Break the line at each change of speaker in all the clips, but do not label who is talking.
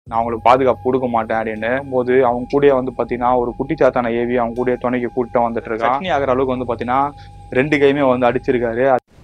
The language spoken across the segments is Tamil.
நான் அவங்களுக்கு பாதுகாப்பு கொடுக்க மாட்டேன் அப்படின்னு போது அவங்க கூட வந்து பாத்தீங்கன்னா ஒரு குட்டி சாத்தான ஏவி அவங்க கூட துணைக்கு கூட்டம் வந்துட்டு இருக்கான் சட்னி ஆகிற அளவுக்கு வந்து பாத்தீங்கன்னா ரெண்டு கையுமே வந்து அடிச்சிருக்காரு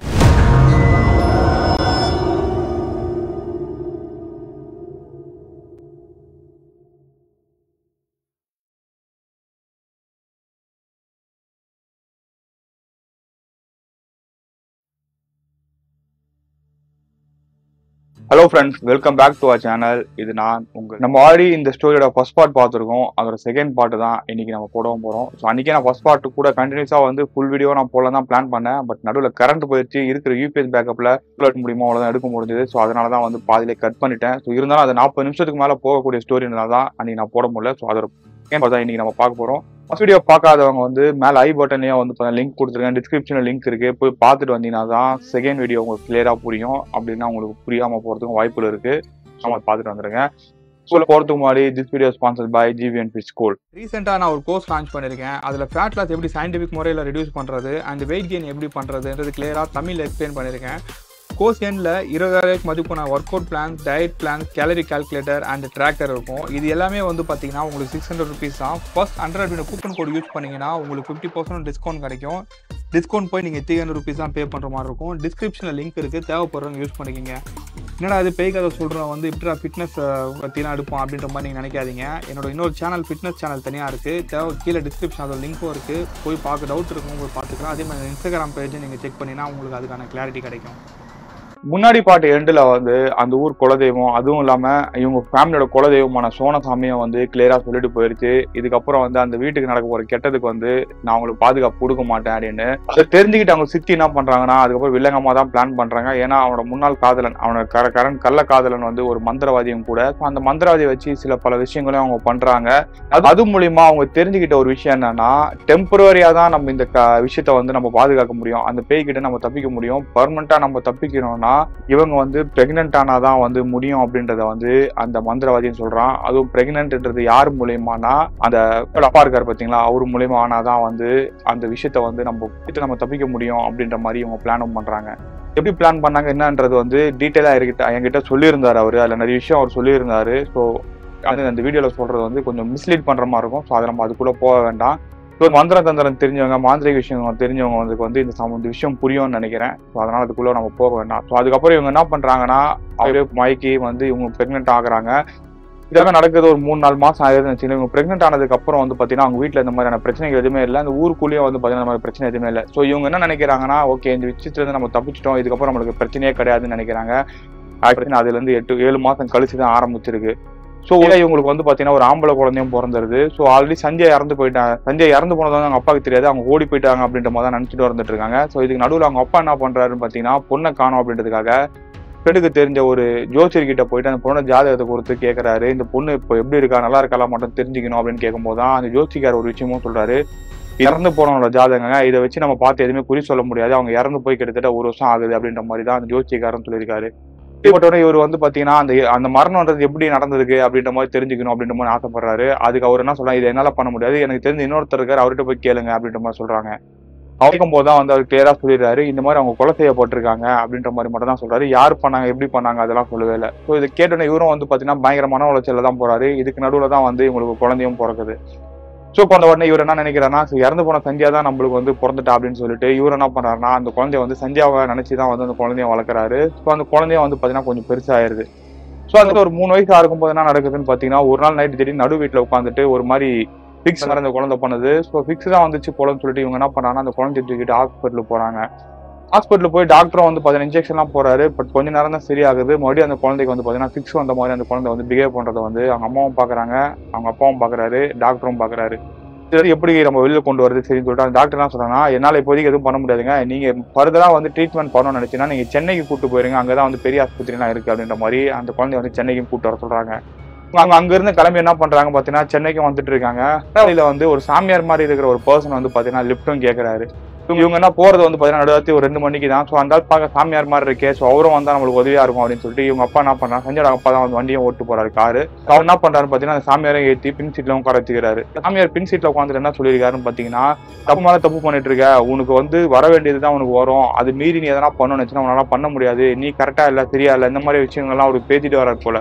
hello friends welcome back to our channel இது நான் உங்க நம்ம ஆல்ரெடி இந்த ஸ்டோரியோட ஃபர்ஸ்ட் பார்ட் பார்த்துருக்கோம் அதோட செகண்ட் பார்ட் தான் இன்னைக்கு நம்ம போடவும் போறோம் ஸோ அன்னைக்கே நான் ஃபர்ஸ்ட் பார்ட் கூட கண்டினியூஸா வந்து ஃபுல் வீடியோ நான் போல தான் பிளான் பண்ணேன் பட் நடுவில் கரண்ட் போயிடுச்சு இருக்கிற யூபிஎஸ் பேக்கப்ல எடுக்க முடியுமோ அவ்வளோதான் எடுக்க முடிஞ்சது ஸோ அதனால தான் வந்து பாதியிலே கட் பண்ணிட்டேன் ஸோ இருந்தாலும் அது நாற்பது நிமிஷத்துக்கு மேலே போகக்கூடிய ஸ்டோரினால தான் அன்னைக்கு நான் போட முடியல ஸோ அதோட second part தான் இன்னைக்கு நம்ம பார்க்க போறோம் ஃபர்ஸ்ட் வீடியோ பார்க்காதவங்க வந்து மேல ஐ பட்டன்லயே வந்து லிங்க் கொடுத்துருக்கேன் டிஸ்கிரிப்ஷன்ல லிங்க் இருக்கு போய் பார்த்துட்டு வந்தீங்கன்னா தான் செகண்ட் வீடியோ உங்களுக்கு கிளியரா புரியும் அப்படின்னா உங்களுக்கு புரியாம போறதுக்கும் வாய்ப்புகள் இருக்கு நம்ம பார்த்துட்டு வந்துருங்க ஸ்கூலில் போகிறதுக்கு முன்னாடி this video sponsor by GVN B school
ரீசெண்டாக நான் ஒரு கோர்ஸ் லான்ச் பண்ணியிருக்கேன் அதில் ஃபேட் லாஸ் எப்படி சயின்டிஃபிக் முறையில் ரெடியூஸ் பண்ணுறது அண்ட் வெயிட் கெயின் எப்படி பண்ணுறதுன்றது கிளியராக தமிழில் எக்ஸ்பிளைன் பண்ணியிருக்கேன் கோர்ஸ் எண்ணில் இருபதாயிரம் மதிப்பான work out plan diet plan calorie calculator and tracker இருக்கும் இது எல்லாமே வந்து பார்த்தீங்கன்னா உங்களுக்கு சிக்ஸ் ஹண்ட்ரட் ருபீஸ் தான் ஃபர்ஸ்ட் ஹண்ட்ரட் அப்படின்னு கூப்பன் கோட் யூஸ் பண்ணிங்கன்னா உங்களுக்கு ஃபிஃப்டி பர்சன்ட் டிஸ்கவுண்ட் கிடைக்கும் டிஸ்கவுண்ட் போய் நீங்கள் த்ரீ ஹண்ட்ரட் ருபீஸ் தான் பே பண்ணுற மாதிரி இருக்கும் டிஸ்கிரிப்ஷனில் லிங்க் இருக்குது தேவைப்படுறவங்க யூஸ் பண்ணிக்கோங்க என்னடா அது பேய் கதை சொல்கிறோம் வந்து இப்படி ஃபிட்னஸ் பற்றிலாம் எடுப்போம் அப்படின்ற மாதிரி நீங்கள் நினைக்காதீங்க என்னோட இன்னொரு சேனல் ஃபிட்னஸ் சேனல் தனியாக இருக்குது தேவை கீழே டிஸ்கிரிப்ஷன் அதோட லிங்க்கும் இருக்குது போய் பார்க்க டவுட் இருக்கும் போய் பார்த்துக்கலாம் அதே மாதிரி இன்ஸ்டாகிராம் பேஜை நீங்கள் செக் பண்ணினா உங்களுக்கு அதுக்கான கிளாரிட்டி கிடைக்கும்
முன்னாடி பாட்டு எண்டில் வந்து அந்த ஊர் குலதெய்வம் அதுவும் இல்லாமல் இவங்க ஃபேமிலியோட குலதெய்வமான சோனசாமியை வந்து கிளியராக சொல்லிட்டு போயிருச்சு இதுக்கப்புறம் வந்து அந்த வீட்டுக்கு நடக்க போகிற கெட்டதுக்கு வந்து நான் அவங்களுக்கு பாதுகாப்பு கொடுக்க மாட்டேன் அப்படின்னு அதை தெரிஞ்சுக்கிட்டு அவங்க சித்தி என்ன பண்ணுறாங்கன்னா அதுக்கப்புறம் வில்லங்கமாக தான் பிளான் பண்ணுறாங்க ஏன்னா அவனோட முன்னாள் காதலன் அவனோட கர கரண் கள்ள காதலன் வந்து ஒரு மந்திரவாதியும் கூட So அந்த மந்திரவாதியை வச்சு சில பல விஷயங்களையும் அவங்க பண்ணுறாங்க அது அது மூலியமா அவங்க தெரிஞ்சுக்கிட்ட ஒரு விஷயம் என்னன்னா டெம்பரரியாக தான் நம்ம இந்த க- விஷயத்த வந்து நம்ம பாதுகாக்க முடியும் அந்த பேய்கிட்ட நம்ம தப்பிக்க முடியும் பர்மனெண்ட்டாக நம்ம தப்பிக்கணும்னா இவங்க வந்து பிரெக்னென்ட் ஆனாதான் வந்து முடியும் அப்படின்றத வந்து அந்த மந்திரவாதியும் சொல்றான் அதுவும் பிரெக்னென்ட்ன்றது யார் மூலியமானா அந்த அப்பா இருக்காரு பாத்தீங்களா அவர் மூலியமா ஆனாதான் வந்து அந்த விஷயத்த வந்து நம்ம விஷயத்த நம்ம தப்பிக்க முடியும் அப்படின்ற மாதிரி இவங்க பிளானும் பண்றாங்க எப்படி பிளான் பண்ணாங்க என்னன்றது வந்து டீட்டெயிலாக என்கிட்ட என்கிட்ட சொல்லியிருந்தாரு அவரு அதில் நிறைய விஷயம் அவர் சொல்லியிருந்தாரு ஸோ அது அந்த வீடியோவில் சொல்றது வந்து கொஞ்சம் மிஸ்லீட் பண்ற மாதிரி இருக்கும் ஸோ அதை நம்ம அதுக்குள்ள போக வேண்டாம் ஸோ மந்திர தந்திரம் தெரிஞ்சவங்க மாந்திரிக விஷயம் தெரிஞ்சவங்க வந்து வந்து இந்த சம இந்த விஷயம் புரியும்னு நினைக்கிறேன் ஸோ அதனால அதுக்குள்ள நம்ம போக வேண்டாம் ஸோ அதுக்கப்புறம் இவங்க என்ன பண்றாங்கன்னா அவரே மயக்கி வந்து இவங்க பிரெக்னென்ட் ஆகுறாங்க இதெல்லாம் நடக்குது ஒரு மூணு நாலு மாசம் ஆகுதுன்னு வச்சுக்கோங்க இவங்க பிரெக்னென்ட் ஆனதுக்கு அப்புறம் வந்து பாத்தீங்கன்னா அவங்க வீட்ல இந்த மாதிரியான பிரச்சனைகள் எதுவுமே இல்லை அந்த ஊருக்குள்ளேயும் வந்து பாத்தீங்கன்னா இந்த மாதிரி பிரச்சனை எதுவுமே இல்லை ஸோ இவங்க என்ன நினைக்கிறாங்கன்னா ஓகே இந்த விஷயத்துல இருந்து நம்ம தப்பிச்சிட்டோம் இதுக்கப்புறம் நம்மளுக்கு பிரச்சனையே கிடையாதுன்னு நினைக்கிறாங்க ஆக்சுவலி அதுல இருந்து எட்டு ஏழு மாசம் கழிச்சு தான் ஆரம்பிச்சிருக்கு ஸோ இவங்களுக்கு வந்து பாத்தீங்கன்னா ஒரு ஆம்பளை குழந்தையும் பிறந்துருது ஸோ ஆல்ரெடி சஞ்சய் இறந்து போயிட்டாங்க சஞ்சய் இறந்து போனது வந்து அவங்க அப்பாவுக்கு தெரியாது அவங்க ஓடி போயிட்டாங்க அப்படின்ற மாதிரி தான் நினைச்சிட்டு வந்துட்டு இருக்காங்க ஸோ இதுக்கு நடுவில் அவங்க அப்பா என்ன பண்றாருன்னு பாத்தீங்கன்னா பொண்ணை காணோம் அப்படின்றதுக்காக ஃப்ரெண்டுக்கு தெரிஞ்ச ஒரு ஜோசியர் கிட்ட போயிட்டு அந்த பொண்ணோட ஜாதகத்தை கொடுத்து கேட்கறாரு இந்த பொண்ணு இப்போ எப்படி இருக்கா நல்லா இருக்கலாம் மட்டும் தெரிஞ்சுக்கணும் அப்படின்னு கேட்கும்போது தான் அந்த ஜோசிக்கார் ஒரு விஷயமும் சொல்றாரு இறந்து போனவனோட ஜாதகங்க இதை வச்சு நம்ம பார்த்து எதுவுமே குறி சொல்ல முடியாது அவங்க இறந்து போய் கிட்டத்தட்ட ஒரு வருஷம் ஆகுது அப்படின்ற மாதிரி தான் அந்த ஜோசிக்காரன் சொல்லியிருக்காரு இப்பட்டோட இவர் வந்து பாத்தீங்கன்னா அந்த அந்த மரணம்ன்றது எப்படி நடந்திருக்கு அப்படின்ற மாதிரி தெரிஞ்சுக்கணும் அப்படின்ற மாதிரி ஆசைப்படுறாரு அதுக்கு அவர் என்ன சொல்றாங்க இதை என்னால பண்ண முடியாது எனக்கு தெரிஞ்ச இன்னொருத்தர் இருக்காரு அவர்கிட்ட போய் கேளுங்க அப்படின்ற மாதிரி சொல்றாங்க அவருக்கும் போது தான் வந்து அவர் கிளியரா சொல்லிடுறாரு இந்த மாதிரி அவங்க கொலை செய்யப்பட்டிருக்காங்க அப்படின்ற மாதிரி மட்டும் தான் சொல்றாரு யார் பண்ணாங்க எப்படி பண்ணாங்க அதெல்லாம் சொல்லவே இல்லை ஸோ இதை கேட்டோன்னே இவரும் வந்து பாத்தீங்கன்னா பயங்கர மன உளைச்சல்ல தான் போறாரு இதுக்கு நடுவுல தான் வந்து இவங்களுக்கு குழந்தையும் பிறக்குது ஸோ கொண்ட உடனே இவர் என்ன நினைக்கிறாருன்னா so இறந்து போன சந்தியா தான் நம்மளுக்கு வந்து பிறந்துட்டா அப்படின்னு சொல்லிட்டு இவர் என்ன பண்றாருன்னா அந்த குழந்தைய வந்து சந்தியாவை நினைச்சு தான் வந்து அந்த குழந்தைய வளர்க்குறாரு ஸோ அந்த குழந்தைய வந்து பாத்தீங்கன்னா கொஞ்சம் பெருசாயிருது ஸோ அதுல ஒரு மூணு வயசு இருக்கும்போது என்ன நடக்குதுன்னு பாத்தீங்கன்னா ஒரு நாள் நைட்டு திடீர்னு நடு வீட்டில் உட்காந்துட்டு ஒரு மாதிரி ஃபிக்ஸ் அந்த குழந்தை பண்ணுது ஸோ ஃபிக்ஸ் தான் வந்துச்சு போலன்னு சொல்லிட்டு இவங்க என்ன பண்றாங்கன்னா அந்த குழந்தைய தூக்கிட்டு ஹாஸ்பிட்டலுக்கு போறாங்க ஹாஸ்பிட்டல் போய் டாக்டரும் வந்து பார்த்தீங்கன்னா இன்ஜெக்ஷன்லாம் போறாரு பட் கொஞ்ச நேரம் தான் சரியாகுது மறுபடியும் அந்த குழந்தைக்கு வந்து பார்த்தீங்கன்னா ஃபிக்ஸ் வந்த மாதிரி அந்த குழந்தை வந்து பிஹேவ் பண்றதை வந்து அவங்க அம்மாவும் பார்க்கறாங்க அவங்க அப்பாவும் பார்க்கறாரு டாக்டரும் பார்க்கறாரு சரி எப்படி நம்ம வெளியில கொண்டு வரது சரின்னு சொல்லிட்டு அந்த டாக்டர் என்ன சொல்றாங்கன்னா என்னால இப்போதைக்கு எதுவும் பண்ண முடியாதுங்க நீங்க ஃபர்தரா வந்து ட்ரீட்மெண்ட் பண்ணணும்னு நினைச்சீங்கன்னா நீங்க சென்னைக்கு கூட்டு போயிருங்க அங்கதான் வந்து பெரிய ஆஸ்பத்திரிலாம் இருக்கு அப்படின்ற மாதிரி அந்த குழந்தைய வந்து சென்னைக்கும் கூட்டு வர சொல்றாங்க அவங்க அங்க இருந்து கிளம்பி என்ன பண்றாங்க பாத்தீங்கன்னா சென்னைக்கு வந்துட்டு இருக்காங்க வழியில வந்து ஒரு சாமியார் மாதிரி இருக்கிற ஒரு பர்சன் வந்து பாத்தீங்கன்னா லிப்டும் கேக்குறாரு இவங்க இவங்க என்ன போறது வந்து பாத்தீங்கன்னா நடுவாத்தி ஒரு ரெண்டு மணிக்கு தான் ஸோ அந்த ஆள் பார்க்க சாமியார் மாதிரி இருக்கே ஸோ அவரும் வந்தா நம்மளுக்கு உதவியா இருக்கும் அப்படின்னு சொல்லிட்டு இவங்க அப்பா என்ன பண்றாங்க சஞ்சயோட அப்பா தான் வந்து வண்டியும் ஓட்டு போறாரு காரு அவர் என்ன பண்றாரு பாத்தீங்கன்னா அந்த சாமியாரை ஏத்தி பின் சீட்ல உட்கார வச்சுக்கிறாரு சாமியார் பின் சீட்ல உட்காந்துட்டு என்ன சொல்லியிருக்காருன்னு பாத்தீங்கன்னா தப்பு மேல தப்பு பண்ணிட்டு இருக்க உனக்கு வந்து வர வேண்டியதுதான் உனக்கு வரும் அது மீறி நீ எதனா பண்ணணும்னு வச்சுன்னா உன்னால பண்ண முடியாது நீ கரெக்டா இல்ல சரியா இல்ல இந்த மாதிரி விஷயங்கள்லாம் அவருக்கு பேசிட்டு வர்றாரு போல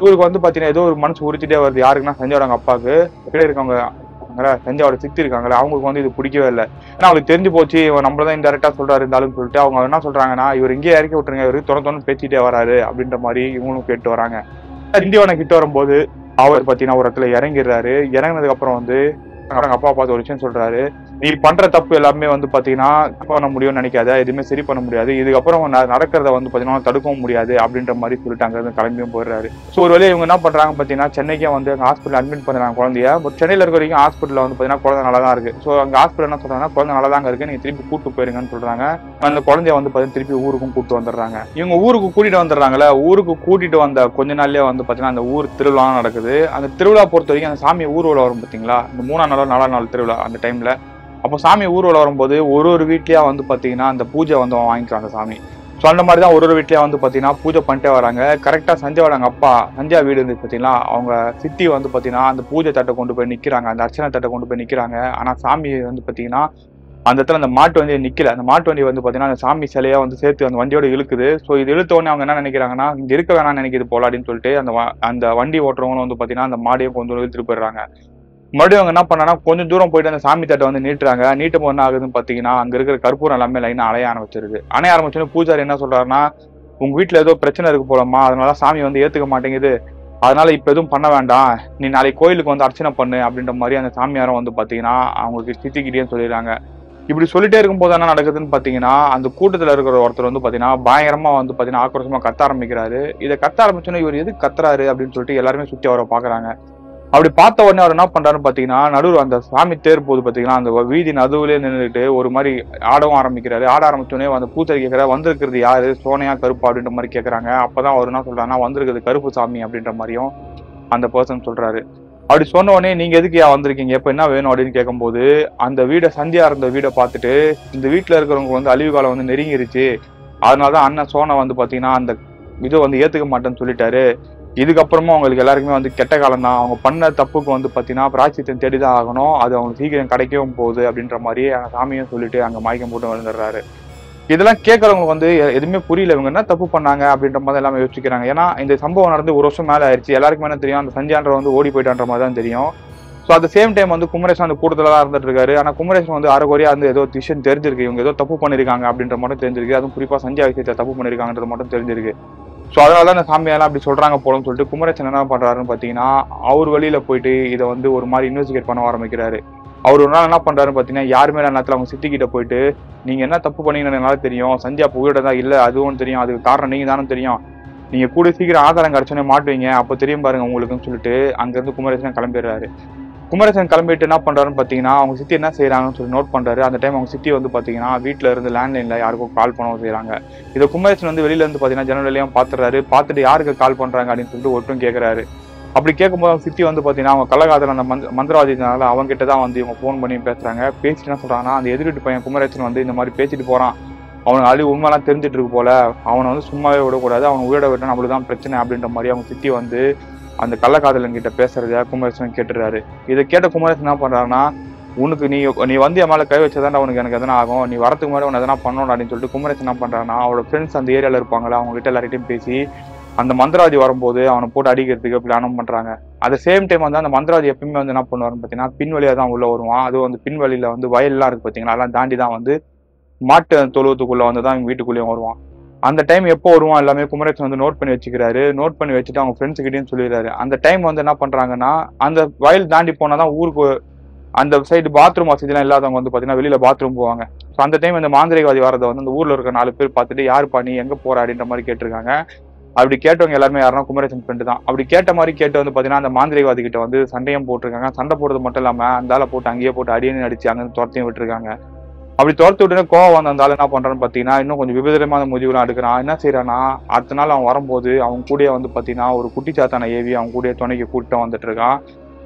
இவருக்கு வந்து பாத்தீங்கன்னா ஏதோ ஒரு மனசு உறுத்திட்டே வருது யாருக்குன்னா சஞ்சயோட அவங்க அப்பாவுக்கு கீழே இருக்கவங்க இருக்காங்களா, சஞ்சயோட சித்தி இருக்காங்களா அவங்களுக்கு வந்து இது பிடிக்கவே இல்லை ஏன்னா அவங்களுக்கு தெரிஞ்சு போச்சு இவன் நம்மள தான் இன்டெரக்டா சொல்றாரு இருந்தாலும் சொல்லிட்டு அவங்க என்ன சொல்றாங்கன்னா இவர் இங்கேயே இறக்கி விட்டுருங்க இவரு தொட தொட பேசிட்டே வராரு அப்படின்ற மாதிரி இவங்களும் கேட்டு வராங்க இந்தியவனை கிட்ட வரும்போது அவர் பாத்தீங்கன்னா ஒரு இடத்துல இறங்கிடுறாரு இறங்கினதுக்கு அப்புறம் வந்து அவங்க அப்பா பார்த்து ஒரு விஷயம் சொல்றாரு நீ பண்ற தப்பு எல்லாமே வந்து பாத்தீங்கன்னா தப்பு பண்ண முடியும்னு நினைக்காத எதுவுமே சரி பண்ண முடியாது இதுக்கப்புறம் ந- நடக்கிறத வந்து பாத்தீங்கன்னா தடுக்கவும் முடியாது அப்படின்ற மாதிரி சொல்லிட்டு அங்க இருந்து கிளம்பியும் போயிடுறாரு ஸோ ஒரு வேலையை இவங்க என்ன பண்றாங்க பாத்தீங்கன்னா சென்னைக்கே வந்து அங்க ஹாஸ்பிட்டல் அட்மிட் பண்றாங்க குழந்தைய பட் சென்னையில இருக்க வரைக்கும் ஹாஸ்பிட்டல்ல வந்து பாத்தீங்கன்னா குழந்தை நல்லா தான் இருக்கு ஸோ அங்க ஹாஸ்பிட்டல் என்ன சொல்றாங்கன்னா குழந்தை நல்லா தான் இருக்கு நீங்க திருப்பி கூட்டு போயிருங்கன்னு சொல்றாங்க அந்த குழந்தைய வந்து பாத்தீங்கன்னா திருப்பி ஊருக்கும் கூட்டு வந்துடுறாங்க இவங்க ஊருக்கு கூட்டிட்டு வந்துடுறாங்கல்ல ஊருக்கு கூட்டிட்டு வந்த கொஞ்ச நாள்லயே வந்து பாத்தீங்கன்னா அந்த ஊர் திருவிழா நடக்குது அந்த திருவிழா பொறுத்த வரைக்கும் அந்த சாமி ஊர்வலம் வரும் பாத்தீங்களா இந்த மூணாம் நாள் நாலாம் நாள் திருவிழா அந்த டைம்ல அப்போ சாமி ஊர்வலம் வரும்போது ஒரு ஒரு வீட்லயா வந்து பாத்தீங்கன்னா அந்த பூஜை வந்து வாங்கிக்கிறாங்க சாமி ஸோ அந்த மாதிரி தான் ஒரு ஒரு வீட்லயா வந்து பாத்தீங்கன்னா பூஜை பண்ணிட்டே வராங்க கரெக்டா சஞ்சயோட அவங்க அப்பா சஞ்சயா வீடு இருந்து பாத்தீங்களா அவங்க சித்தி வந்து பாத்தீங்கன்னா அந்த பூஜை தட்டை கொண்டு போய் நிக்கிறாங்க அந்த அர்ச்சனை தட்டை கொண்டு போய் நிக்கிறாங்க ஆனா சாமி வந்து பாத்தீங்கன்னா அந்த இடத்துல அந்த மாட்டு வண்டி நிக்கல அந்த மாட்டு வண்டி வந்து பாத்தீங்கன்னா அந்த சாமி சிலையா வந்து சேர்த்து அந்த வண்டியோட இழுக்குது ஸோ இது இழுத்த உடனே அவங்க என்ன நினைக்கிறாங்கன்னா இங்க இருக்க வேணாம்னு நினைக்குது போல அப்படின்னு சொல்லிட்டு அந்த வ- அந்த வண்டி ஓட்டுறவங்களும் வந்து பாத்தீங்கன்னா அந்த மாடையும் கொஞ்சம் தூரம் இழுத்துட்டு போயிடுறாங்க மறுபடியும் அவங்க என்ன பண்ணாங்கன்னா கொஞ்சம் தூரம் போயிட்டு அந்த சாமி தட்டை வந்து நீட்டுறாங்க நீட்டும் போது என்ன ஆகுதுன்னு பாத்தீங்கன்னா அங்க இருக்கிற கற்பூரம் எல்லாமே லைனா அலைய ஆரம்பிச்சிருது அணைய ஆரம்பிச்சோன்னு பூஜாரி என்ன சொல்றாருன்னா உங்க வீட்டுல ஏதோ பிரச்சனை இருக்கு போலமா அதனால சாமி வந்து ஏத்துக்க மாட்டேங்குது அதனால இப்ப எதுவும் பண்ண வேண்டாம் நீ நாளைக்கு கோயிலுக்கு வந்து அர்ச்சனை பண்ணு அப்படின்ற மாதிரி அந்த சாமியாரும் வந்து பாத்தீங்கன்னா அவங்களுக்கு சித்திக்கிட்டேன்னு சொல்லிடுறாங்க இப்படி சொல்லிட்டே இருக்கும்போது என்ன நடக்குதுன்னு பாத்தீங்கன்னா அந்த கூட்டத்துல இருக்கிற ஒருத்தர் வந்து பாத்தீங்கன்னா பயங்கரமா வந்து பாத்தீங்கன்னா ஆக்ரோஷமா கத்த ஆரம்பிக்கிறாரு இதை கத்த ஆரம்பிச்சோன்னே இவர் எதுக்கு கத்துறாரு அப்படின்னு சொல்லிட்டு எல்லாருமே சுத்தி அவரை பாக்குறாங்க அப்படி பார்த்த உடனே அவர் என்ன பண்றாருன்னு பாத்தீங்கன்னா நடுவில் அந்த சாமி தேர் போது பாத்தீங்கன்னா அந்த வீதி நடுவுலயே நின்றுட்டு ஒரு மாதிரி ஆடவும் ஆரம்பிக்கிறாரு ஆட ஆரம்பிச்சோடனே அந்த பூத்தரி கேட்கிற வந்திருக்கிறது யாரு சோனையா கருப்பு அப்படின்ற மாதிரி கேக்குறாங்க அப்பதான் அவர் என்ன சொல்றாருன்னா வந்திருக்கிறது கருப்பு சாமி அப்படின்ற மாதிரியும் அந்த பர்சன் சொல்றாரு அப்படி சொன்ன உடனே நீங்க எதுக்கு யா வந்திருக்கீங்க இப்ப என்ன வேணும் அப்படின்னு கேட்கும்போது அந்த வீடை சந்தியா இருந்த வீடை பார்த்துட்டு இந்த வீட்டுல இருக்கிறவங்க வந்து அழிவு காலம் வந்து நெருங்கிருச்சு அதனாலதான் அண்ணன் சோனை வந்து பாத்தீங்கன்னா அந்த இதை வந்து ஏத்துக்க மாட்டேன்னு சொல்லிட்டாரு இதுக்கப்புறமா அவங்களுக்கு எல்லாருக்குமே வந்து கெட்ட காலம் தான் அவங்க பண்ண தப்புக்கு வந்து பாத்தீங்கன்னா பிராய்ச்சித்தம் தேடிதான் ஆகணும் அது அவங்களுக்கு சீக்கிரம் கிடைக்கவும் போகுது அப்படின்ற மாதிரி அந்த சாமியும் சொல்லிட்டு அங்க மயக்கம் போட்டு விழுந்துடுறாரு இதெல்லாம் கேட்கறவங்களுக்கு வந்து எ- எதுவுமே புரியல இவங்க என்ன தப்பு பண்ணாங்க அப்படின்ற மாதிரி எல்லாமே யோசிக்கிறாங்க ஏன்னா இந்த சம்பவம் நடந்து ஒரு வருஷம் மேல ஆயிடுச்சு எல்லாருக்குமே என்ன தெரியும் அந்த சஞ்சான்ற வந்து ஓடி போயிட்டான்ற மாதிரி தான் தெரியும் ஸோ அட் சேம் டைம் வந்து குமரேசன் அந்த கூட்டத்துல தான் இருந்துட்டு இருக்காரு ஆனா குமரேசன் வந்து அரைக்குறையா வந்து ஏதோ விஷயம் தெரிஞ்சிருக்கு இவங்க ஏதோ தப்பு பண்ணிருக்காங்க அப்படின்ற மட்டும் தெரிஞ்சிருக்கு அதுவும் குறிப்பா சஞ்சய் விஷயத்தை தப்பு பண்ணிருக்காங்கன்றது மட்டும் தெரிஞ்சிருக்கு ஸோ அதனால தான் இந்த சாமியெல்லாம் அப்படி சொல்றாங்க போலன்னு சொல்லிட்டு குமரேசன் என்ன பண்றாருன்னு பாத்தீங்கன்னா அவர் வழியில போயிட்டு இதை வந்து ஒரு மாதிரி இன்வெஸ்டிகேட் பண்ண ஆரம்பிக்கிறாரு அவர் ஒரு நாள் என்ன பண்றாருன்னு பாத்தீங்கன்னா யாருமே இல்ல நேரத்துல அவங்க சித்தி கிட்ட போயிட்டு நீங்க என்ன தப்பு பண்ணீங்கன்னு எனக்கு தெரியும் சஞ்சய் அப்போ உயிரோட தான் இல்ல அதுவும் தெரியும் அதுக்கு காரணம் நீங்க தானே தெரியும் நீங்க கூட சீக்கிரம் ஆதாரம் கிடைச்சோன்னே மாட்டுவீங்க அப்போ தெரியும் பாருங்க உங்களுக்குன்னு சொல்லிட்டு அங்க இருந்து குமரேசன் கிளம்பிடுறாரு குமரேசன் கிளம்பிட்டு என்ன பண்றாருன்னு பாத்தீங்கன்னா அவங்க சித்தி என்ன செய்யறாங்கன்னு சொல்லி நோட் பண்றாரு அந்த டைம் அவங்க சித்தி வந்து பாத்தீங்கன்னா வீட்ல இருந்து லேண்ட்லைன்ல யாருக்கும் கால் பண்ணவும் செய்றாங்க இதை குமரேசன் வந்து வெளியில இருந்து பாத்தீங்கன்னா ஜன்னல் வழியாவும் பாத்துறாரு பார்த்துட்டு யாருக்கு கால் பண்றாங்க அப்படின்னு சொல்லிட்டு ஒட்டும் கேக்குறாரு அப்படி கேட்கும்போது அவங்க சித்தி வந்து பாத்தீங்கன்னா அவங்க கள்ளக்காதல அந்த மந்த் மந்திரவாதினால அவங்க கிட்ட தான் வந்து இவங்க ஃபோன் பண்ணி பேசுறாங்க பேசிட்டு என்ன சொல்றாங்கன்னா அந்த எதிர் வீட்டு பையன் குமரேசன் வந்து இந்த மாதிரி பேசிட்டு போறான் அவனுக்கு அழி உண்மைலாம் தெரிஞ்சிட்டு இருக்கு போல அவனை வந்து சும்மாவே விடக்கூடாது அவன் உயிரோட விட்டா நம்மளுக்கு தான் பிரச்சனை அப்படின்ற மாதிரி அவங்க சித்தி வந்து அந்த கள்ளக்காதலன் கிட்ட பேசுறத குமரேசன் கேட்டுறாரு இதை கேட்ட குமரேசன் என்ன பண்றாருன்னா உனக்கு நீ நீ வந்து என் மேல கை வச்சதாண்டா உனக்கு எனக்கு எதனா ஆகும் நீ வரதுக்கு முன்னாடி உனக்கு எதனா பண்ணணும் அப்படின்னு சொல்லிட்டு குமரேசன் என்ன பண்றாருன்னா அவரோட ஃப்ரெண்ட்ஸ் அந்த ஏரியால இருப்பாங்களா அவங்க கிட்ட எல்லார்கிட்டயும் பேசி அந்த மந்திரவாதி வரும்போது அவனை போட்டு அடிக்கிறதுக்கு பிளானும் பண்றாங்க அட் சேம் டைம் வந்து அந்த மந்திரவாதி எப்பயுமே வந்து என்ன பண்ணுவாருன்னு பார்த்தீங்கன்னா பின்வழியா தான் உள்ள வருவான் அதுவும் வந்து பின்வழியில வந்து வயல்லாம் இருக்கு பார்த்தீங்களா அதெல்லாம் தாண்டி தான் வந்து மாட்டு தொழுவத்துக்குள்ள வந்து தான் இவங்க வீட்டுக்குள்ளேயும் வருவான் அந்த டைம் எப்போ வருவான் எல்லாமே குமரேசன் வந்து நோட் பண்ணி வச்சுக்கிறாரு நோட் பண்ணி வச்சுட்டு அவங்க ஃப்ரெண்ட்ஸ் கிட்டயும் சொல்லிடுறாரு அந்த டைம் வந்து என்ன பண்றாங்கன்னா அந்த வயல் தாண்டி போனாதான் ஊருக்கு அந்த சைடு பாத்ரூம் வசதிலாம் இல்லாதவங்க வந்து பாத்தீங்கன்னா வெளியில பாத்ரூம் போவாங்க ஸோ அந்த டைம் இந்த மாந்திரிகவாதி வரதை வந்து அந்த ஊர்ல இருக்க நாலு பேர் பார்த்துட்டு யாருப்பா நீ எங்க போற அப்படின்ற மாதிரி கேட்டிருக்காங்க அப்படி கேட்டவங்க எல்லாருமே யாருன்னா குமரேசன் ஃப்ரெண்டு தான் அப்படி கேட்ட மாதிரி கேட்டு வந்து பாத்தீங்கன்னா அந்த மாந்திரிகவாதி கிட்ட வந்து சண்டையும் போட்டிருக்காங்க சண்டை போடுறது மட்டும் இல்லாம அந்த ஆளை போட்டு அங்கேயே போட்டு அடியன்னு அடிச்சு அங்க இருந்து துரத்தையும் விட்டுருக்காங்க அப்படி துரத்து விட்டுனே கோவம் வந்த அந்த ஆள் என்ன பண்றான்னு பாத்தீங்கன்னா இன்னும் கொஞ்சம் விபரீதமான முடிவுலாம் எடுக்கிறான் என்ன செய்யறான்னா அடுத்த நாள் அவன் வரும்போது அவன் கூடயே வந்து பாத்தீங்கன்னா ஒரு குட்டி சாத்தான ஏவி அவன் கூடயே துணைக்கு கூட்டம் வந்துட்டு இருக்கான்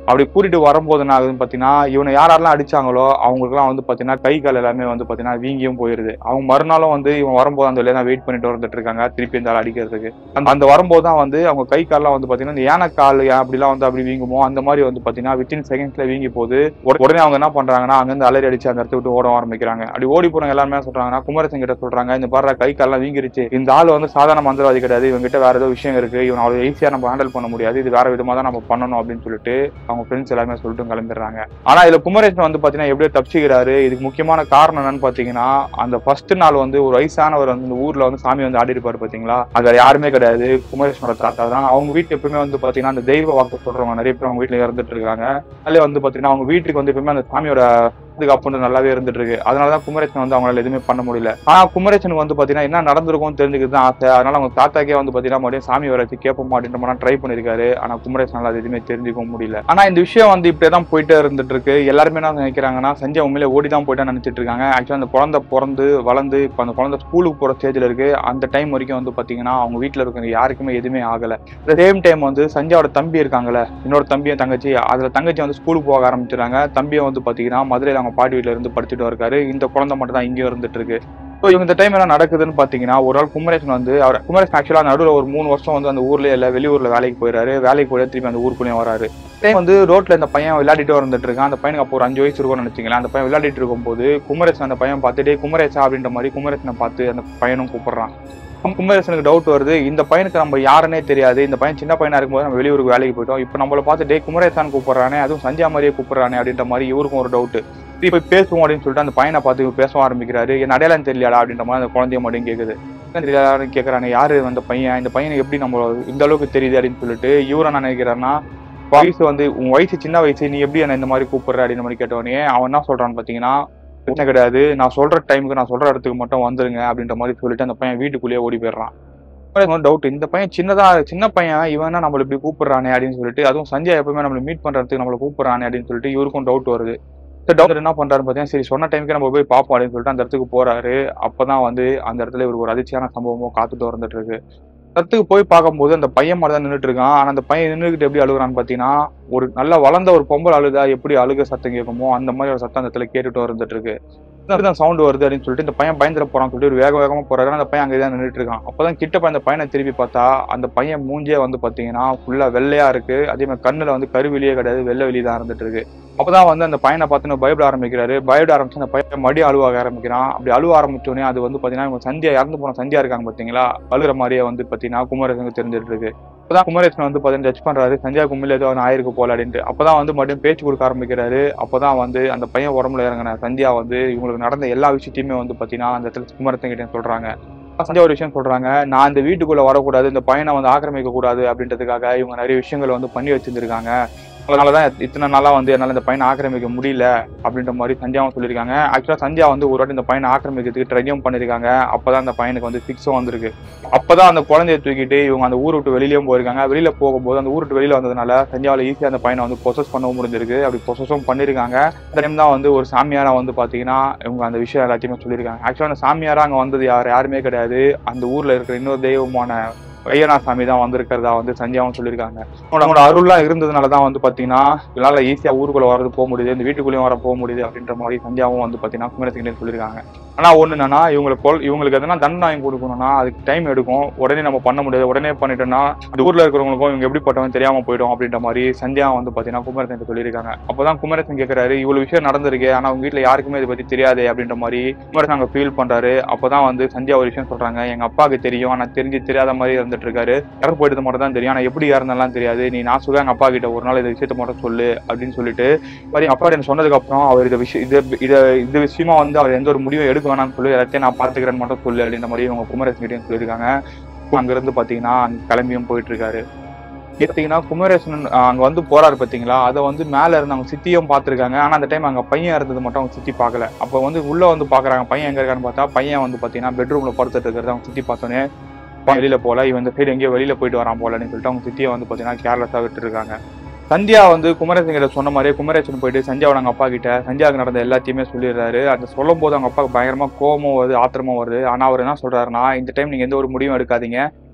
அப்படி கூட்டிட்டு வரும்போது என்ன ஆகுதுன்னு பாத்தீங்கன்னா இவனை யார் யாரெல்லாம் அடிச்சாங்களோ அவங்களுக்குலாம் வந்து பாத்தீங்கன்னா கை கால் எல்லாமே வந்து பாத்தீங்கன்னா வீங்கியும் போயிருது அவங்க மறுநாளும் வந்து இவன் வரும்போது அந்த வழியா தான் வெயிட் பண்ணிட்டு வந்துட்டு இருக்காங்க திருப்பி இந்த ஆள் அடிக்கிறதுக்கு அந்த அந்த வரும்போது தான் வந்து அவங்க கை கால்லாம் வந்து பாத்தீங்கன்னா இந்த யானை கால் ஏன் அப்படிலாம் வந்து அப்படி வீங்குமோ அந்த மாதிரி வந்து பாத்தீங்கன்னா வித்தின் செகண்ட்ஸ்ல வீங்கி போகுது உட- உடனே அவங்க என்ன பண்றாங்கன்னா அங்கிருந்து அலறி அடிச்சு அந்த இடத்த விட்டு ஓட ஆரம்பிக்கிறாங்க அப்படி ஓடி போறவங்க எல்லாருமே என்ன சொல்றாங்கன்னா குமரசன் கிட்ட சொல்றாங்க இந்த பாரு கை கால்லாம் வீங்கிருச்சு இந்த ஆள் வந்து சாதாரண மந்திரவாதி கிடையாது இவங்க கிட்ட வேற ஏதோ விஷயம் இருக்கு இவன் அவ்வளவு ஈஸியா நம்ம ஹேண்டில் பண்ண முடியாது இது வேற விதமா தான் நம்ம பண்ணணும் அப்படின்னு சொல்லிட்டு அவங்க ஃப்ரெண்ட்ஸ் எல்லாமே சொல்லிட்டு கிளம்பிடுறாங்க ஆனா இதுல குமரேசன் வந்து பாத்தீங்கன்னா எப்படியோ தப்பிச்சுக்கிறாரு இதுக்கு முக்கியமான காரணம் என்னன்னு பாத்தீங்கன்னா அந்த ஃபர்ஸ்ட் நாள் வந்து ஒரு வயசானவர் வந்து இந்த ஊர்ல வந்து சாமி வந்து ஆடி இருப்பாரு பாத்தீங்களா அது வேற யாருமே கிடையாது குமரேஸ்வரோட தாத்தா தான் அவங்க வீட்டு எப்பவுமே வந்து பாத்தீங்கன்னா அந்த தெய்வ வாக்கு சொல்றவங்க நிறைய பேர் அவங்க வீட்டுல இறந்துட்டு இருக்காங்க அதுல வந்து பாத்தீங்கன்னா அவங்க வீட்டுக்கு வந்து எப்பவுமே அந்த சாமியோட பாதுகாப்பு நல்லாவே இருந்துட்டு இருக்கு அதனாலதான் குமரேசன் வந்து அவங்களால எதுவுமே பண்ண முடியல ஆனா குமரேசனுக்கு வந்து பாத்தீங்கன்னா என்ன நடந்திருக்கும்னு தெரிஞ்சுக்கிறது தான் ஆசை அதனால அவங்க தாத்தாக்கே வந்து பாத்தீங்கன்னா மறுபடியும் சாமி வர வச்சு கேட்போம் அப்படின்ற மாதிரி ட்ரை பண்ணிருக்காரு ஆனா குமரேசனால அது எதுவுமே தெரிஞ்சுக்க முடியல ஆனா இந்த விஷயம் வந்து இப்படியே தான் போயிட்டே இருந்துட்டு இருக்கு எல்லாருமே என்ன நினைக்கிறாங்கன்னா சஞ்சய் உண்மையிலே ஓடி தான் போயிட்டா நினைச்சிட்டு இருக்காங்க ஆக்சுவலா அந்த குழந்தை பிறந்து வளர்ந்து இப்ப அந்த குழந்தை ஸ்கூலுக்கு போற ஸ்டேஜ்ல இருக்கு அந்த டைம் வரைக்கும் வந்து பாத்தீங்கன்னா அவங்க வீட்டுல இருக்கிற யாருக்குமே எதுவுமே ஆகல இந்த சேம் டைம் வந்து சஞ்சயோட தம்பி இருக்காங்கல்ல இன்னொரு தம்பியும் தங்கச்சி அதுல தங்கச்சி வந்து ஸ்கூலுக்கு போக ஆரம்பிச்சிடுறாங்க தம்பியை வந்து பாத்தீங்கன்னா மதுரையில அவங்க பாட்டி வீட்டுல இருந்து படுத்துட்டு இருக்காரு இந்த குழந்தை மட்டும் தான் இங்கேயும் இருந்துட்டு இருக்கு ஸோ இவங்க இந்த டைம் என்ன நடக்குதுன்னு பாத்தீங்கன்னா ஒரு நாள் குமரேசன் வந்து அவர் குமரேசன் ஆக்சுவலா நடுவில் ஒரு மூணு வருஷம் வந்து அந்த ஊர்லயே இல்ல வெளியூர்ல வேலைக்கு போயிடுறாரு வேலைக்கு போய் திருப்பி அந்த ஊருக்குள்ளேயும் வராரு டைம் வந்து ரோட்ல இந்த பையன் விளையாடிட்டு வந்துட்டு இருக்கான் அந்த பையனுக்கு அப்போ ஒரு அஞ்சு வயசு இருக்கும்னு நினைச்சிங்களேன் அந்த பையன் விளையாடிட்டு இருக்கும்போது குமரேசன் அந்த பையன் பார்த்துட்டு குமரேசா அப்படின்ற மாதிரி குமரேசனை பார்த்து அந்த பையனும் கூப்பிடுறான் அப்ப குமரேசனுக்கு டவுட் வருது இந்த பையனுக்கு நம்ம யாருன்னே தெரியாது இந்த பையன் சின்ன பையனா இருக்கும்போது நம்ம வெளியூருக்கு வேலைக்கு போயிட்டோம் இப்போ நம்மள பார்த்து டே குமரேசான் கூப்பிடுறானே அதுவும் சஞ்சா மாதிரியே கூப்பிடுறானே அப்படின்ற மாதிரி இவருக்கும் ஒரு டவுட் இப்போ பேசுவோம் அப்படின்னு சொல்லிட்டு அந்த பையனை பார்த்து இவர் பேச ஆரம்பிக்கிறாரு என் அடையாளம் தெரியலடா அப்படின்ற மாதிரி அந்த குழந்தைய மட்டும் கேக்குது என்ன தெரியாதான்னு கேக்குறாங்க யாரு அந்த பையன் இந்த பையனை எப்படி நம்ம இந்த அளவுக்கு தெரியுது அப்படின்னு சொல்லிட்டு இவரை நான் நினைக்கிறேன்னா வயசு வந்து உன் வயசு சின்ன வயசு நீ எப்படி என்ன இந்த மாதிரி கூப்பிடுற அப்படின்ற மாதிரி கேட்டவனே அவன் என்ன சொல்றான்னு பாத்தீங்கன்னா பிரச்சனை கிடையாது நான் சொல்ற டைமுக்கு நான் சொல்ற இடத்துக்கு மட்டும் வந்துருங்க அப்படின்ற மாதிரி சொல்லிட்டு அந்த பையன் வீட்டுக்குள்ளேயே ஓடி போயிடுறான் டவுட் இந்த பையன் சின்னதா சின்ன பையன் இவன் என்ன நம்மள இப்படி கூப்பிடுறானே அப்படின்னு சொல்லிட்டு அதுவும் சஞ்சய் எப்பவுமே நம்மள மீட் பண்றதுக்கு நம்மள கூப்பிடுறானே அப்படின்னு சொல்லிட்டு இவருக்கும் டவுட் வருது டவுட் என்ன பண்றாரு பார்த்தீங்கன்னா சரி சொன்ன டைமுக்கு நம்ம போய் பார்ப்போம் அப்படின்னு சொல்லிட்டு அந்த இடத்துக்கு போறாரு அப்பதான் வந்து அந்த இடத்துல இவருக்கு ஒரு அதிர்ச்சியான சம்பவமும் காத்துட்டு வந்துட்டு இருக்கு இடத்துக்கு போய் பார்க்கும்போது அந்த பையன் மாதிரி தான் நின்றுட்டு இருக்கான் ஆனா அந்த பையன் நின்றுக்கிட்டு எப்படி அழுகுறான்னு பாத்தீங்கன்னா ஒரு நல்லா வளர்ந்த ஒரு பொம்பளை அழுதா எப்படி அழுக சத்தம் கேட்குமோ அந்த மாதிரி ஒரு சத்தம் அந்த இடத்துல கேட்டுட்டு வந்துட்டு இருக்கு தான் சவுண்ட் வருது அப்படின்னு சொல்லிட்டு இந்த பையன் பயந்துட போறான்னு சொல்லிட்டு ஒரு வேக வேகமா போறாரு ஆனா அந்த பையன் அங்கே தான் நின்றுட்டு இருக்கான் அப்பதான் கிட்ட போய் அந்த பையனை திருப்பி பார்த்தா அந்த பையன் மூஞ்சே வந்து பாத்தீங்கன்னா ஃபுல்லா வெள்ளையா இருக்கு அதே மாதிரி கண்ணுல வந்து கருவிலியே கிடையாது வெள்ளை வெளியே தான் இருந்துட்டு இருக்கு அப்பதான் வந்து அந்த பையனை பார்த்துன்னு பயப்பட ஆரம்பிக்கிறாரு பயப்பட ஆரம்பிச்சு அந்த பையன் மடி அழுவாக ஆரம்பிக்கிறான் அப்படி அழுவ ஆரம்பிச்சோடனே அது வந்து பாத்தீங்கன்னா இவங்க சந்தியா இறந்து போன சந்தியா இருக்காங்க பாத்தீங்களா அழுகிற மாதிரியே வந்து பாத்தீங்கன்னா குமரேசனுக்கு தெரிஞ்சிட்டு இருக்கு அப்பதான் குமரேசன் வந்து பாத்தீங்கன்னா ஜட்ஜ் பண்றாரு சந்தியா கும்மில் ஏதோ ஒன்று ஆயிருக்கு போல அப்படின்ட்டு அப்பதான் வந்து மறுபடியும் பேச்சு கொடுக்க ஆரம்பிக்கிறாரு அப்பதான் வந்து அந்த பையன் உடம்புல இறங்கின சந்தியா வந்து இவங்களுக்கு நடந்த எல்லா விஷயத்தையுமே வந்து பாத்தீங்கன்னா அந்த இடத்துல குமரேசன் கிட்ட சொல்றாங்க சந்தியா ஒரு விஷயம் சொல்றாங்க நான் இந்த வீட்டுக்குள்ள வரக்கூடாது இந்த பையனை வந்து ஆக்கிரமிக்க கூடாது அப்படின்றதுக்காக இவங்க நிறைய விஷயங்களை வந்து பண்ணி வச்சிருந்திருக்காங்க அதனாலதான் இத்தனை நாளா வந்து என்னால இந்த பையனை ஆக்கிரமிக்க முடியல அப்படின்ற மாதிரி சந்தியாவும் சொல்லியிருக்காங்க ஆக்சுவலா சந்தியா வந்து ஒரு வாட்டி இந்த பையனை ஆக்கிரமிக்கிறதுக்கு ட்ரையும் பண்ணிருக்காங்க அப்பதான் அந்த பையனுக்கு வந்து ஃபிக்ஸும் வந்திருக்கு அப்பதான் அந்த குழந்தைய தூக்கிட்டு இவங்க அந்த ஊரை விட்டு வெளியிலயும் போயிருக்காங்க வெளியில போகும்போது அந்த ஊர் விட்டு வெளியில வந்ததுனால சந்தியாவில் ஈஸியா அந்த பையனை வந்து ப்ரொசஸ் பண்ணவும் முடிஞ்சிருக்கு அப்படி ப்ரொசஸும் பண்ணிருக்காங்க இந்த டைம் தான் வந்து ஒரு சாமியாரா வந்து பாத்தீங்கன்னா இவங்க அந்த விஷயம் எல்லாத்தையுமே சொல்லியிருக்காங்க ஆக்சுவலா அந்த சாமியாரா அங்க வந்தது யார் யாருமே கிடையாது அந்த ஊர்ல இருக்கிற இன்னொரு தெய்வமான ஐயனா சாமி தான் வந்திருக்கிறதா வந்து சந்தியாவும் சொல்லியிருக்காங்க அவங்களோட அருள்லாம் இருந்ததுனால தான் வந்து பாத்தீங்கன்னா இதனால ஈஸியா ஊருக்குள்ள வரது போக முடியுது இந்த வீட்டுக்குள்ளேயும் வர போக முடியுது அப்படின்ற மாதிரி சந்தியாவும் வந்து பாத்தீங்கன்னா குமரசிங்கிட்டே சொல்லியிருக்காங்க ஆனா ஒண்ணு என்னன்னா இவங்களுக்கு கொல் இவங்களுக்கு எதனா தண்டனை வாங்கி கொடுக்கணும்னா அதுக்கு டைம் எடுக்கும் உடனே நம்ம பண்ண முடியாது உடனே பண்ணிட்டோம்னா இந்த ஊர்ல இருக்கிறவங்களுக்கும் இவங்க எப்படிப்பட்டவங்க தெரியாம போயிடும் அப்படின்ற மாதிரி சந்தியா வந்து பாத்தீங்கன்னா குமரசன் சொல்லியிருக்காங்க அப்பதான் குமரசன் கேட்கிறாரு இவ்வளவு விஷயம் நடந்திருக்கு ஆனா அவங்க வீட்டுல யாருக்குமே இதை பத்தி தெரியாது அப்படின்ற மாதிரி குமரசன் அங்க ஃபீல் பண்றாரு அப்பதான் வந்து சந்தியா ஒரு விஷயம் சொல்றாங்க எங்க அப்பாவுக்கு தெரியும் ஆனா தெரிஞ்சு தெரியாத மாதிரி இருந்துட்டு இருக்காரு இறந்து போயிட்டது மட்டும் தான் தெரியும் ஆனா எப்படி இறந்தெல்லாம் தெரியாது நீ நான் சொல்ல எங்க அப்பா கிட்ட ஒரு நாள் இந்த விஷயத்த மட்டும் சொல்லு அப்படின்னு சொல்லிட்டு மாதிரி அப்பா எனக்கு சொன்னதுக்கு அப்புறம் அவர் இந்த விஷயம் இது இதை இந்த விஷயமா வந்து அவர் எந்த ஒரு முடிவும் எடுக்க வேணாம்னு சொல்லி எல்லாத்தையும் நான் பாத்துக்கிறேன்னு மட்டும் சொல்லு அப்படின்ற மாதிரி இவங்க குமரேசன் கிட்டயும் சொல்லியிருக்காங்க அங்க இருந்து பாத்தீங்கன்னா அங்க கிளம்பியும் போயிட்டு இருக்காரு பார்த்தீங்கன்னா குமரேசன் அஹ், அங்க வந்து போறாரு பாத்தீங்களா அதை வந்து மேல இருந்து அவங்க சித்தியும் பார்த்திருக்காங்க ஆனா அந்த டைம் அங்க பையன் இருந்தது மட்டும் அவங்க சித்தி பார்க்கல அப்ப வந்து உள்ள வந்து பாக்குறாங்க பையன் எங்க இருக்கான்னு பார்த்தா பையன் வந்து பாத்தீங்கன்னா பெட்ரூம்ல படுத்துட்டு இருக்கிறத அவங்க சித்தி பார்த்தோன்னே பையன் வெளியில போல இவன் இந்த சைடு எங்கேயோ வெளியில போயிட்டு வரான் போலன்னு சொல்லிட்டு அவங்க சித்தியை வந்து பாத்தீங்கன்னா கேர்லெஸ்ஸா விட்டு இருக்காங்க சந்தியா வந்து குமரேசன் கிட்ட சொன்ன மாதிரியே குமரேசன் போயிட்டு சந்தியாவோட அவங்க அப்பா கிட்ட சந்தியாவுக்கு நடந்த எல்லாத்தையுமே சொல்லிடுறாரு அந்த சொல்லும் போது அவங்க அப்பாவுக்கு பயங்கரமா கோபமும் வருது ஆத்திரமும் வருது ஆனா அவர் என்ன சொல்றாருன்னா இந்த டைம் நீங்க எந்த ஒரு முடிவும் எடுக்காதீங்க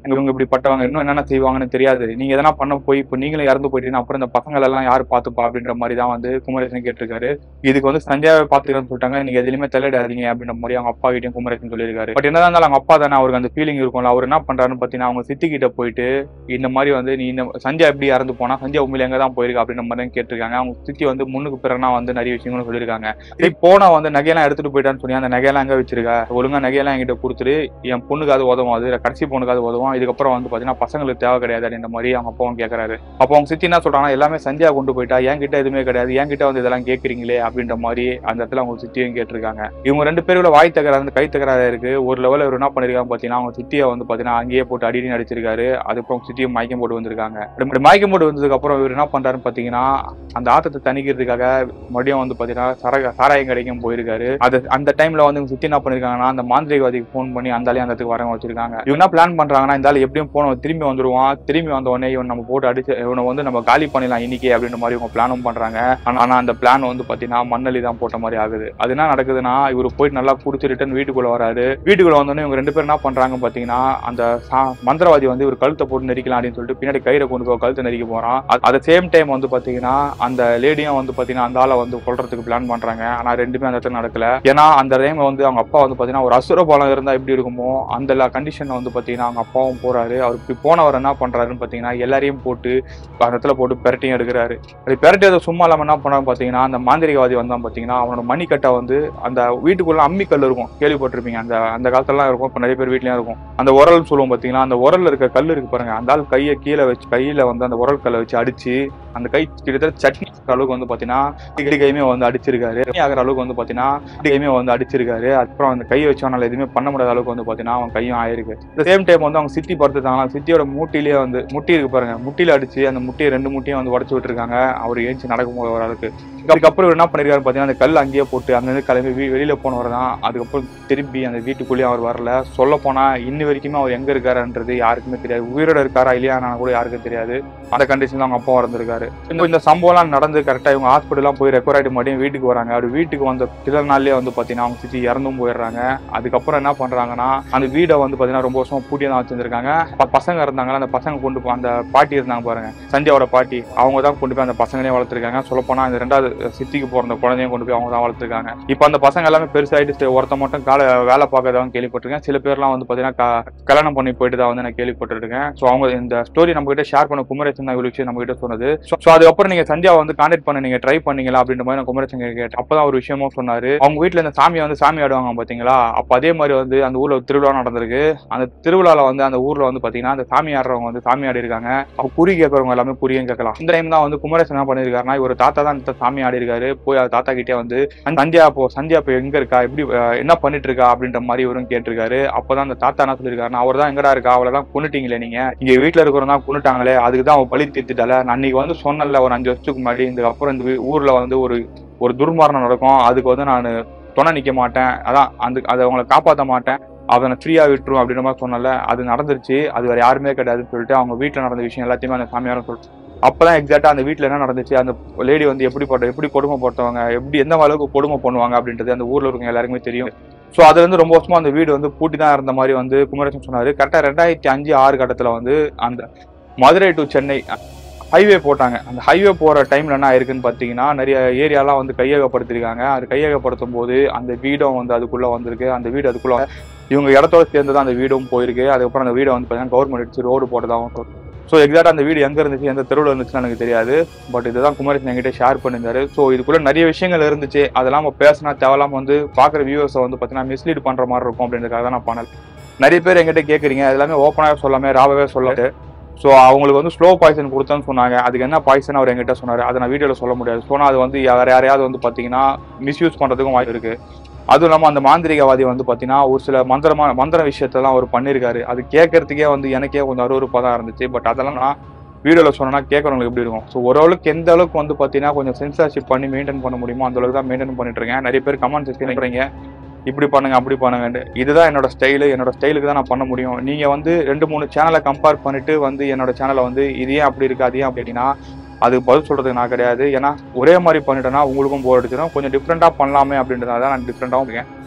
இவங்க இப்படிப்பட்டவங்க இன்னும் என்னென்ன செய்வாங்கன்னு தெரியாது நீங்க எதனா பண்ண போய் இப்போ நீங்களும் இறந்து போயிட்டீங்கன்னா அப்புறம் இந்த பசங்களை எல்லாம் யார் பார்த்துப்பா அப்படின்ற மாதிரி தான் வந்து குமரேசன் கேட்டிருக்காரு இதுக்கு வந்து சஞ்சயாவை பார்த்துக்கிறேன்னு சொல்லிட்டாங்க நீங்க எதுலையுமே தலையிடாதீங்க அப்படின்ற மாதிரி அவங்க அப்பா கிட்டயும் குமரேசன் சொல்லியிருக்காரு பட் என்னதான் இருந்தாலும் அவங்க அப்பா தானே அவருக்கு அந்த ஃபீலிங் இருக்கும்ல அவர் என்ன பண்றாருன்னு பார்த்தீங்கன்னா அவங்க சித்தி கிட்ட போயிட்டு இந்த மாதிரி வந்து நீ இந்த சஞ்சயா எப்படி இறந்து போனா சஞ்சயா உண்மையில எங்க தான் போயிருக்கு அப்படின்ற மாதிரி தான் கேட்டிருக்காங்க அவங்க சித்தி வந்து முன்னுக்கு பிறனா வந்து நிறைய விஷயங்களும் சொல்லியிருக்காங்க சரி போனா வந்து நகையெல்லாம் எடுத்துட்டு போயிட்டான்னு சொல்லி அந்த நகையெல்லாம் எங்க வச்சிருக்க ஒழுங்கா நகையெல்லாம் என்கிட்ட கொடுத்துட்டு என் பொண்ணுக்கு அது உதவும் அது கடைசி பொண்ணுக்கு அது உதவும் இதுக்கப்புறம் வந்து பாத்தீங்கன்னா பசங்களுக்கு தேவை கிடையாது அப்படின்ற மாதிரி அவங்க அப்பாவும் கேட்கறாரு அப்போ அவங்க சித்தி என்ன சொல்றாங்கன்னா எல்லாமே சந்தியா கொண்டு போயிட்டா என்கிட்ட எதுவுமே கிடையாது என்கிட்ட வந்து இதெல்லாம் கேட்கறீங்களே அப்படின்ற மாதிரி அந்த இடத்துல அவங்க சித்தியும் கேட்டிருக்காங்க இவங்க ரெண்டு பேருக்குள்ள வாய் தகராறு வந்து கை தகராறு இருக்கு ஒரு லெவலில் இவர் என்ன பண்ணிருக்காங்க பாத்தீங்கன்னா அவங்க சித்தியை வந்து பாத்தீங்கன்னா அங்கேயே போட்டு அடிடி அடிச்சிருக்காரு அதுக்கப்புறம் சித்தியும் மயக்கம் போட்டு வந்திருக்காங்க இப்படி மயக்கம் போட்டு வந்ததுக்கு அப்புறம் இவர் என்ன பண்றாருன்னு பாத்தீங்கன்னா அந்த ஆத்தத்தை தணிக்கிறதுக்காக மறுபடியும் வந்து பாத்தீங்கன்னா சர சாராயம் கடைக்கும் போயிருக்காரு அது அந்த டைம்ல வந்து இவங்க சித்தி என்ன பண்ணிருக்காங்கன்னா அந்த மாந்திரிகவாதிக்கு ஃபோன் பண்ணி அந்த ஆளையும் அந்த இடத்துக்கு வரவங்க வச்சிருக்காங்க இவங்க என்ன பிளான் பண்றாங்கன்னா இந்த ஆள் எப்படியும் போன திரும்பி வந்துருவான் திரும்பி வந்த உடனே இவன் நம்ம போட்டு அடிச்சு இவனை வந்து நம்ம காலி பண்ணிடலாம் இன்னைக்கு அப்படின்ற மாதிரி இவங்க பிளானும் பண்றாங்க ஆனா ஆனா அந்த பிளான் வந்து பாத்தீங்கன்னா மண்ணலி தான் போட்ட மாதிரி ஆகுது அது என்ன நடக்குதுன்னா இவர் போயிட்டு நல்லா குடிச்சு ரிட்டர்ன் வீட்டுக்குள்ள வராரு வீட்டுக்குள்ள வந்தோடனே இவங்க ரெண்டு பேரும் என்ன பண்றாங்க பாத்தீங்கன்னா அந்த சா- மந்திரவாதி வந்து இவர் கழுத்தை போட்டு நெரிக்கலாம் அப்படின்னு சொல்லிட்டு பின்னாடி கயிறை கொண்டு போய் கழுத்தை நெரிக்க போறான் அட் சேம் டைம் வந்து பாத்தீங்கன்னா அந்த லேடியும் வந்து பாத்தீங்கன்னா அந்த ஆளை வந்து கொல்றதுக்கு பிளான் பண்றாங்க ஆனா ரெண்டுமே அந்த இடத்துல நடக்கல ஏன்னா அந்த டைம் வந்து அவங்க அப்பா வந்து பாத்தீங்கன்னா ஒரு அசுர பலம் இருந்தா எப்படி இருக்குமோ அந்த கண்டிஷன்ல வந்து பாத்தீங்கன்னா அவங்க அப்பாவும் போறாரு அவர் இப்படி போனவர் என்ன பண்றாருன்னு பாத்தீங்கன்னா எல்லாரையும் போட்டு அந்த இடத்துல போட்டு பெரட்டியும் எடுக்கிறாரு அது பெரட்டியதை சும்மா இல்லாம என்ன பண்ணான்னு பாத்தீங்கன்னா அந்த மாந்திரிகவாதி வந்தான் பாத்தீங்கன்னா அவனோட மணிக்கட்டை வந்து அந்த வீட்டுக்குள்ள அம்மிக்கல் இருக்கும் கேள்விப்பட்டிருப்பீங்க அந்த அந்த காலத்துலலாம் இருக்கும் இப்போ நிறைய பேர் வீட்லயும் இருக்கும் அந்த உரல் சொல்லுவோம் பாத்தீங்கன்னா அந்த உரல்ல இருக்க கல் இருக்கு பாருங்க அந்த ஆள் கையை கீழே வச்சு கையில வந்து அந்த உரல் கல்லை வச்சு அடிச்சு அந்த கை கிட்டத்தட்ட சட்னி ஆகுற அளவுக்கு வந்து பாத்தீங்கன்னா இடி கையுமே வந்து அடிச்சிருக்காரு சட்னி ஆகிற அளவுக்கு வந்து பாத்தீங்கன்னா இடி கையுமே வந்து அடிச்சிருக்காரு அப்புறம் அந்த கையை வச்சு அவனால எதுவுமே பண்ண முடியாத அளவுக்கு வந்து பாத்தீங்கன்னா அவன் கையும் ஆயிருக்கு இந்த சேம் டைம் வந்து அவங்க சித்தி படுத்துட்டாங்களா சித்தியோட முட்டிலேயே வந்து முட்டி இருக்கு பாருங்க முட்டியில அடிச்சு அந்த முட்டியை ரெண்டு முட்டியும் வந்து உடச்சு விட்டுருக்காங்க அவர் ஏஞ்சி நடக்கும் போது ஒரு அளவுக்கு அதுக்கப்புறம் இவர் என்ன பண்ணிருக்காரு பாத்தீங்கன்னா அந்த கல் அங்கேயே போட்டு அங்கிருந்து கிளம்பி வீ- வெளியில போனவர் தான் அதுக்கப்புறம் திரும்பி அந்த வீட்டுக்குள்ளேயே அவர் வரல சொல்ல போனா இன்னி வரைக்குமே அவர் எங்க இருக்காருன்றது யாருக்குமே தெரியாது உயிரோட இருக்காரா இல்லையா கூட யாருக்கும் தெரியாது அந்த கண்டிஷன்ல அவங்க அப்பா இருந்திருக்காரு இந்த இந்த சம்பவம்லாம் நடந்து கரெக்டா இவங்க ஹாஸ்பிட்டல்லாம் போய் ரெக்கவர் ஆயிட்டு மறுபடியும் வீட்டுக்கு வராங்க அப்படி வீட்டுக்கு வந்த சில நாள்லயே வந்து பாத்தீங்கன்னா அவங்க சித்தி இறந்தும் போயிடுறாங்க அதுக்கப்புறம் என்ன பண்றாங்கன்னா அந்த வீடை வந்து பாத்தீங்கன்னா ரொம்ப வருஷமா பூட்டி தான் வச்சிருந்திருக்காங்க ப- பசங்க இருந்தாங்களா அந்த பசங்க கொண்டு போ- அந்த பாட்டி இருந்தாங்க பாருங்க சந்தியாவோட பாட்டி அவங்க தான் கொண்டு போய் அந்த பசங்களையும் வளர்த்துருக்காங்க சொல்ல போனா இந்த ரெண்டாவது சித்திக்கு பிறந்த குழந்தையும் கொண்டு போய் அவங்க தான் வளர்த்துருக்காங்க இப்போ அந்த பசங்க எல்லாமே பெருசாயிட்டு சரி, ஒருத்த மட்டும் கால வேலை பார்க்கறதாவும் கேள்விப்பட்டிருக்கேன் சில பேர்லாம் வந்து பாத்தீங்கன்னா க- கல்யாணம் பண்ணி போயிட்டு தான் வந்து நான் கேள்விப்பட்டிருக்கேன் ஸோ அவங்க இந்த ஸ்டோரி நம்ம கிட்ட ஷேர் பண்ண குமரேசன் தான் இவ்வளவு விஷயம் நம்ம கிட்ட சொன்னது ஸோ அதுக்கப்புறம் நீங்க சந்தியாவை வந்து கான்டாக்ட் பண்ண நீங்க ட்ரை பண்ணீங்களா அப்படின்ற மாதிரி நான் குமரேசன் கிட்ட கேட்டேன் அப்பதான் ஒரு விஷயமும் சொன்னாரு அவங்க வீட்ல இந்த சாமியை வந்து சாமி ஆடுவாங்க பாத்தீங்களா அப்ப அதே மாதிரி வந்து அந்த ஊர்ல ஒரு திருவிழா நடந்திருக்கு அந்த திருவிழால வந்து அந்த ஊர்ல வந்து பாத்தீங்கன்னா அந்த சாமி ஆடுறவங்க வந்து சாமி ஆடி இருக்காங்க அப்ப குறி கேட்கறவங்க எல்லாமே குறியும் கேட்கலாம் இந்த டைம் தான் வந்து குமரேசன் என்ன பண்ணிருக்காருன்னா இவர் தாத்தா தான் இந்த சாமி ஆடி இருக்காரு போய் அவர் தாத்தா கிட்டே வந்து சந்தியா இப்போ சந்தியா இப்போ எங்க இருக்கா எப்படி அஹ், என்ன பண்ணிட்டு இருக்கா அப்படின்ற மாதிரி இவரும் கேட்டிருக்காரு அப்பதான் அந்த தாத்தா என்ன சொல்லியிருக்காருன்னா அவர் தான் எங்கடா இருக்கா அவளை தான் கொண்டுட்டீங்களே நீங்க இங்க வீட்டுல இருக்கிறவங்க தான் கொண்டுட்டாங்களே அதுக்கு தான் அவ பழி தீர்த்துட்டால நான் அன்னைக்கு வந்து சொன்னல ஒரு அஞ்சு வருஷத்துக்கு முன்னாடி இந்த அப்புறம் இந்த வீ- ஊர்ல வந்து ஒரு ஒரு துர்மரணம் நடக்கும் அதுக்கு வந்து நான் துணை நிக்க மாட்டேன் அதான் அந்த அதை அவங்கள காப்பாற்ற மாட்டேன் அவனை ஃப்ரீயா விட்டுரும் அப்படின்ற மாதிரி சொன்னல அது நடந்துருச்சு அது வேற யாருமே கிடையாதுன்னு சொல்லிட்டு அவங்க வீட்டுல நடந்த விஷயம் எல்லாத்தையுமே அந்த சாமியாரும் சொல்லிட்டு அப்பதான் எக்ஸாக்டா அந்த வீட்ல என்ன நடந்துச்சு அந்த லேடி வந்து எப்படி பட்ட எப்படி கொடுமைப்படுத்தவங்க எப்படி எந்த அளவுக்கு கொடுமை பண்ணுவாங்க அப்படின்றது அந்த ஊர்ல இருக்கவங்க எல்லாருக்குமே தெரியும் ஸோ அது வந்து ரொம்ப வருஷமா அந்த வீடு வந்து பூட்டி தான் இருந்த மாதிரி வந்து குமரேசன் சொன்னாரு கரெக்டா ரெண்டாயிரத்தி அஞ்சு ஆறு கட்டத்துல வந்து அந்த மதுரை டு சென்னை ஹைவே போட்டாங்க அந்த ஹைவே போற டைம்ல என்ன ஆயிருக்குன்னு பாத்தீங்கன்னா நிறைய ஏரியாலாம் வந்து கையகப்படுத்திருக்காங்க அது கையகப்படுத்தும் போது அந்த வீடும் வந்து அதுக்குள்ள வந்திருக்கு அந்த வீடு அதுக்குள்ள இவங்க இடத்தோட சேர்ந்து தான் அந்த வீடும் போயிருக்கு அதுக்கப்புறம் அந்த வீடை வந்து பார்த்தீங்கன்னா கவர்மெண்ட் எடுத்து ரோடு போட்டதாகவும் ஸோ எக்ஸாக்டா அந்த வீடு எங்க இருந்துச்சு எந்த தெருவில் இருந்துச்சுன்னு எனக்கு தெரியாது பட் இதுதான் குமரேசன் என்கிட்ட ஷேர் பண்ணியிருந்தாரு ஸோ இதுக்குள்ள நிறைய விஷயங்கள் இருந்துச்சு அதெல்லாம் நம்ம பேசினா தேவையில்லாம வந்து பார்க்குற வியூவர்ஸை வந்து பார்த்தீங்கன்னா மிஸ்லீட் பண்ற மாதிரி இருக்கும் அப்படின்றதுக்காக தான் நான் பண்ணல நிறைய பேர் என்கிட்ட கேட்குறீங்க அது எல்லாமே ஓப்பனாகவே சொல்லாமே ராவாவே சொல்லாது ஸோ அவங்களுக்கு வந்து ஸ்லோ பாய்சன் கொடுத்தேன்னு சொன்னாங்க அதுக்கு என்ன பாய்சன் அவர் என்கிட்ட சொன்னார் அதை நான் வீடியோவில் சொல்ல முடியாது சொன்னால் அது வந்து வேற யாரையாவது வந்து பார்த்தீங்கன்னா மிஸ்யூஸ் பண்ணுறதுக்கும் வாய்ப்பு இருக்கு அதுவும் இல்லாமல் அந்த மாந்திரிகவாதி வந்து பார்த்தீங்கன்னா ஒரு சில மந்திரமா மந்திர விஷயத்தெல்லாம் அவர் பண்ணியிருக்காரு அது கேட்கறதுக்கே வந்து எனக்கே கொஞ்சம் அருவருப்பாக தான் இருந்துச்சு பட் அதெல்லாம் நான் வீடியோவில் சொன்னா கேட்கறவங்களுக்கு எப்படி இருக்கும் ஸோ ஓரளவுக்கு எந்த அளவுக்கு வந்து பார்த்தீங்கன்னா கொஞ்சம் சென்சார்ஷிப் பண்ணி மெயின்டைன் பண்ண முடியுமோ அந்த அளவுக்கு தான் மெயின்டைன் பண்ணிட்டு இருக்கேன் நிறைய பேர் கமெண்ட் செக்ஷன் பண்ணுறீங்க இப்படி பண்ணுங்க அப்படி பண்ணுங்கன்ட்டு இதுதான் என்னோட ஸ்டைலு என்னோட ஸ்டைலுக்கு தான் நான் பண்ண முடியும் நீங்க வந்து ரெண்டு மூணு சேனலை கம்பேர் பண்ணிட்டு வந்து என்னோட சேனலை வந்து இது ஏன் அப்படி இருக்கு அது ஏன் அப்படின்னா அதுக்கு பதில் சொல்றதுக்கு நான் கிடையாது ஏன்னா ஒரே மாதிரி பண்ணிட்டேன்னா உங்களுக்கும் போர் அடிச்சிடும் கொஞ்சம் டிஃப்ரெண்டா பண்ணலாமே அப்படின்றதால தான் நான் டிஃப்ரெண்டாகவும் இருக்கேன்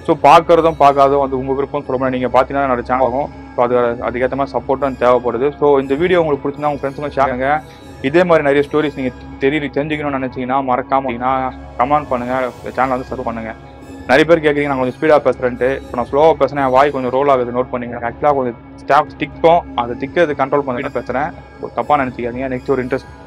ஸோ பார்க்கறதும் பார்க்காதும் வந்து உங்கள் விருப்பம் சொல்ல முடியாது நீங்கள் பார்த்தீங்கன்னா என்னோட சேனல் ஆகும் ஸோ அது அதுக்கேற்ற மாதிரி சப்போர்ட்டும் தேவைப்படுது ஸோ இந்த வீடியோ உங்களுக்கு பிடிச்சிருந்தா உங்கள் ஃப்ரெண்ட்ஸுங்க ஷேர் பண்ணுங்க இதே மாதிரி நிறைய ஸ்டோரிஸ் நீங்கள் தெரிய தெரிஞ்சுக்கணும்னு நினச்சிங்கன்னா மறக்காம கமெண்ட் பண்ணுங்கள் சேனல் வந்து சர்வ் பண்ணுங்கள் நிறைய பேர் கேட்குறீங்க நான் கொஞ்சம் ஸ்பீடாக பேசுகிறேன்ட்டு இப்போ நான் ஸ்லோவாக பேசுகிறேன் என் வாய் கொஞ்சம் ரோல் ஆகுது நோட் பண்ணிங்க ஆக்சுவலாக கொஞ்சம் ஸ்டாப் ஸ்டிக்கும் அதை திக்கிறது கண்ட்ரோல் பண்ணிட்டு பேசுகிறேன் தப்பாக நினச்சிக்காதீங்க நெக்ஸ்ட் ஒரு இன்ட்ரெஸ்ட்